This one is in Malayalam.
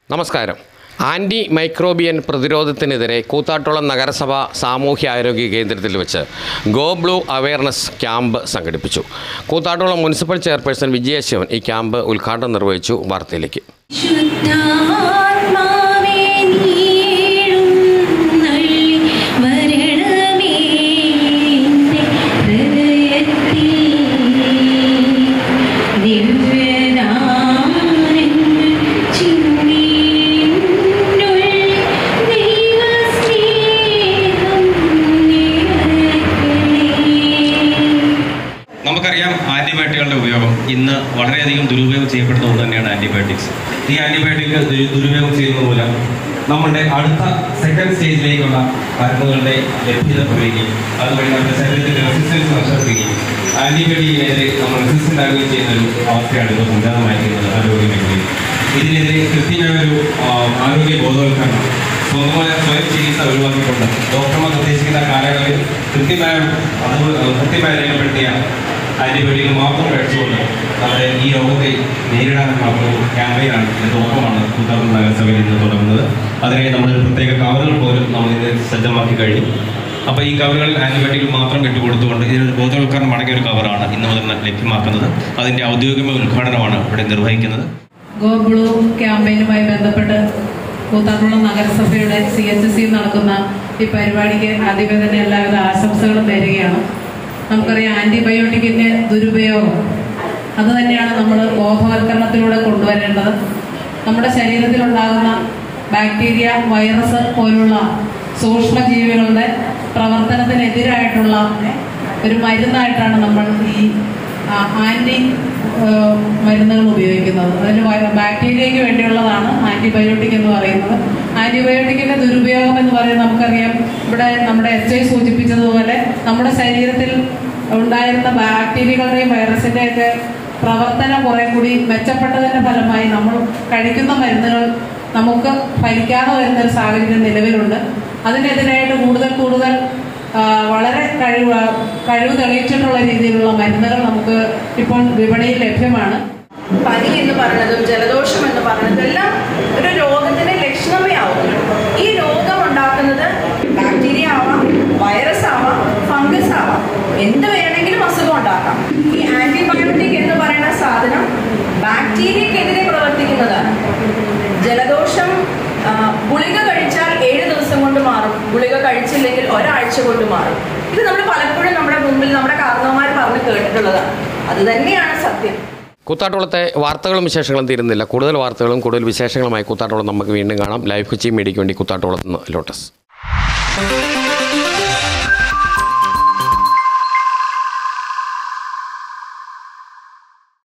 നമസ്കാരം ആൻറ്റി മൈക്രോബിയൻ പ്രതിരോധത്തിനെതിരെ കൂത്താട്ടുളം നഗരസഭ സാമൂഹ്യ ആരോഗ്യ കേന്ദ്രത്തിൽ വെച്ച് ഗോ ബ്ലൂ അവയർനെസ് ക്യാമ്പ് സംഘടിപ്പിച്ചു കൂത്താട്ടുളം മുനിസിപ്പൽ ചെയർപേഴ്സൺ വിജയശിവൻ ഈ ക്യാമ്പ് ഉദ്ഘാടനം നിർവഹിച്ചു വാർത്തയിലേക്ക് ശുദ്ധാത്മാവേ നീഴും നള്ളി വരണമേ എൻ്റെ ഹൃദയത്തിൽ ദിവ്യദാനങ്ങൾ ചിന്തിയുള്ളിൽ ദൈവസ്നേഹം നിറയ്ക്കണേ നമുക്കറിയാം ആൻറ്റിബയോട്ടിക്കുകളുടെ ഉപയോഗം ഇന്ന് വളരെയധികം ദുരുപയോഗം ചെയ്യപ്പെടുന്ന ഒന്ന് തന്നെയാണ് ആൻറ്റിബയോട്ടിക്സ് ഈ ആൻറ്റിബയോട്ടിക് ദു- ദുരുപയോഗം ചെയ്യുന്നത് മൂലം നമ്മുടെ അടുത്ത സെക്കൻഡ് സ്റ്റേജിലേക്കുള്ള മരുന്നുകളുടെ ലഭ്യത കുറയുകയും അതുവഴി നമ്മുടെ ശരീരത്തിൻ്റെ റെസിസ്റ്റൻസ് നഷ്ടപ്പെടുകയും ആൻറ്റിബയോട്ടിക്കിനെതിരെ നമ്മൾ റെസിസ്റ്റൻ്റ് ആകുകയും ചെയ്യുന്ന ഒരു അവസ്ഥയാണ് ഇപ്പോൾ സംജാതമായിരിക്കുന്നത് ആരോഗ്യ മേഖലയിൽ ഇതിനെതിരെ കൃത്യമായ ഒരു ആ, ആരോഗ്യ ബോധവൽക്കരണം സ്വന്തമായ സ്വയം ചികിത്സ ഒഴിവാക്കിക്കൊണ്ട് ഡോക്ടർമാർ നിർദ്ദേശിക്കുന്ന കാലയളവിൽ കൃത്യമായ അത് കൃത്യമായി രേഖപ്പെടുത്തിയ ആൻറ്റിബയോട്ടിക് മാത്രം കഴിച്ചുകൊണ്ട് നമ്മുടെ ഈ രോഗത്തെ നേരിടാനുള്ള ഒരു ക്യാമ്പയിനാണ് ഇതിൻ്റെ തുടക്കമാണ് കൂത്താറൂർ നഗരസഭയിൽ ഇന്ന് തുടങ്ങുന്നത് അതിനായി നമ്മളൊരു പ്രത്യേക കവറുകൾ പോലും നമ്മൾ ഇത് സജ്ജമാക്കി കഴിഞ്ഞു അപ്പോൾ ഈ കവറുകൾ ആൻറ്റിബയോട്ടിക് മാത്രം ഇട്ടുകൊടുത്തുകൊണ്ട് ഇതിനൊരു ബോധവൽക്കരണം അടങ്ങിയ ഒരു കവറാണ് ഇന്ന് മുതൽ ലഭ്യമാക്കുന്നത് അതിൻ്റെ ഔദ്യോഗിക ഉദ്ഘാടനമാണ് ഇവിടെ നിർവഹിക്കുന്നത് ഗോ ബ്ലൂ ക്യാമ്പയിനുമായി ബന്ധപ്പെട്ട് കൂത്താട്ടുളം നഗരസഭയുടെ സി എച്ച് സി നടക്കുന്ന ഈ പരിപാടിക്ക് ആദ്യമേ തന്നെ എല്ലാവിധ ആശംസകളും നേരുകയാണ് നമുക്കറിയാം ആൻറ്റിബയോട്ടിക്കിൻ്റെ ദുരുപയോഗം അത് തന്നെയാണ് നമ്മൾ ബോധവൽക്കരണത്തിലൂടെ കൊണ്ടുവരേണ്ടത് നമ്മുടെ ശരീരത്തിലുണ്ടാകുന്ന ബാക്ടീരിയ വൈറസ് പോലുള്ള സൂക്ഷ്മജീവികളുടെ പ്രവർത്തനത്തിനെതിരായിട്ടുള്ള ഒരു മരുന്നായിട്ടാണ് നമ്മൾ ഈ ആ, ആൻറ്റി ആ, മരുന്നുകൾ ഉപയോഗിക്കുന്നത് അതിൽ വൈ- ബാക്ടീരിയയ്ക്ക് വേണ്ടിയുള്ളതാണ് ആൻറ്റിബയോട്ടിക് എന്ന് പറയുന്നത് ആൻറ്റിബയോട്ടിക്കിൻ്റെ ദുരുപയോഗം എന്ന് പറയുന്നത് നമുക്കറിയാം ഇവിടെ നമ്മുടെ എച്ച് ഐ സൂചിപ്പിച്ചതുപോലെ നമ്മുടെ ശരീരത്തിൽ ഉണ്ടായിരുന്ന ബാക്ടീരിയകളുടെയും വൈറസിൻ്റെയൊക്കെ പ്രവർത്തനം കുറെ കൂടി മെച്ചപ്പെട്ടതിൻ്റെ ഫലമായി നമ്മൾ കഴിക്കുന്ന മരുന്നുകൾ നമുക്ക് ഫലിക്കാതെ വരുന്ന ഒരു സാഹചര്യം നിലവിലുണ്ട് അതിനെതിരായിട്ട് കൂടുതൽ കൂടുതൽ ആ, വളരെ കഴിവ് കഴിവ് തെളിയിച്ചിട്ടുള്ള രീതിയിലുള്ള മരുന്നുകൾ നമുക്ക് ഇപ്പോൾ വിപണിയിൽ ലഭ്യമാണ് പനി എന്ന് പറയുന്നതും ജലദോഷം എന്ന് പറയുന്നതും എല്ലാം ഒരു രോഗത്തിന്റെ ലക്ഷണമേ ആവുള്ളൂ ഈ രോഗം ഉണ്ടാക്കുന്നത് ബാക്ടീരിയ ആവാം വൈറസ് ആവാം ഫംഗസ് ആവാം എന്ത് വേണമെങ്കിലും അസുഖം ഉണ്ടാക്കാം ഈ ആന്റിബയോട്ടിക് എന്ന് പറയുന്ന സാധനം ബാക്ടീരിയക്കെതിരെ പ്രവർത്തിക്കുന്നതാണ് ജലദോഷം ആ, ഗുളിക കഴിച്ചാൽ ഏഴ് ദിവസം കൊണ്ട് മാറും ഗുളിക കഴിച്ചില്ലെങ്കിൽ ഒരാഴ്ച കൊണ്ട് മാറും ഇത് നമ്മൾ പലപ്പോഴും നമ്മുടെ മുമ്പിൽ നമ്മുടെ കാരണവന്മാർ പറഞ്ഞ് കേട്ടിട്ടുള്ളതാണ് അത് തന്നെയാണ് സത്യം കൂത്താട്ടുളത്തെ വാർത്തകളും വിശേഷങ്ങളും തീരുന്നില്ല കൂടുതൽ വാർത്തകളും കൂടുതൽ വിശേഷങ്ങളുമായി കൂത്താട്ടുളം നമുക്ക് വീണ്ടും കാണാം ലൈവ് കൊച്ചി മീഡിയയ്ക്ക് വേണ്ടി കൂത്താട്ടുളത്ത് നിന്ന് ലോട്ടസ്